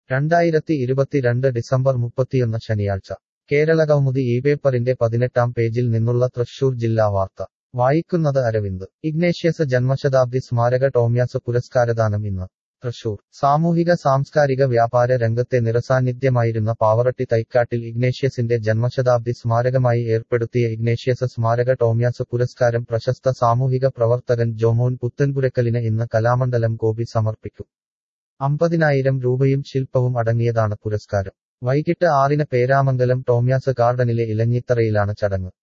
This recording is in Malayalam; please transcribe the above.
രണ്ടായിരത്തി ഇരുപത്തിരണ്ട് ഡിസംബർ മുപ്പത്തിയൊന്ന് ശനിയാഴ്ച കേരളകൗമുദി ഈ പേപ്പറിന്റെ പതിനെട്ടാം പേജിൽ നിന്നുള്ള തൃശൂർ ജില്ലാ വാർത്ത വായിക്കുന്നത് അരവിന്ദ് ഇഗ്നേഷ്യസ് ജന്മശതാബ്ദി സ്മാരക ടോമ്യാസ് പുരസ്കാരദാനം ഇന്ന് തൃശൂർ സാമൂഹിക സാംസ്കാരിക വ്യാപാര രംഗത്തെ നിറസാന്നിധ്യമായിരുന്ന പാവറട്ടി തൈക്കാട്ടിൽ ഇഗ്നേഷ്യസിന്റെ ജന്മശതാബ്ദി സ്മാരകമായി ഏർപ്പെടുത്തിയ ഇഗ്നേഷ്യസ് സ്മാരക ടോമ്യാസ് പുരസ്കാരം പ്രശസ്ത സാമൂഹിക പ്രവർത്തകൻ ജോമോൻ പുത്തൻപുരക്കലിന് ഇന്ന് കലാമണ്ഡലം ഗോപി സമർപ്പിക്കും അമ്പതിനായിരം രൂപയും ശില്പവും അടങ്ങിയതാണ് പുരസ്കാരം വൈകിട്ട് ആറിന് പേരാമംഗലം ടോമ്യാസ് ഗാർഡനിലെ ഇലഞ്ഞിത്തറയിലാണ് ചടങ്ങ്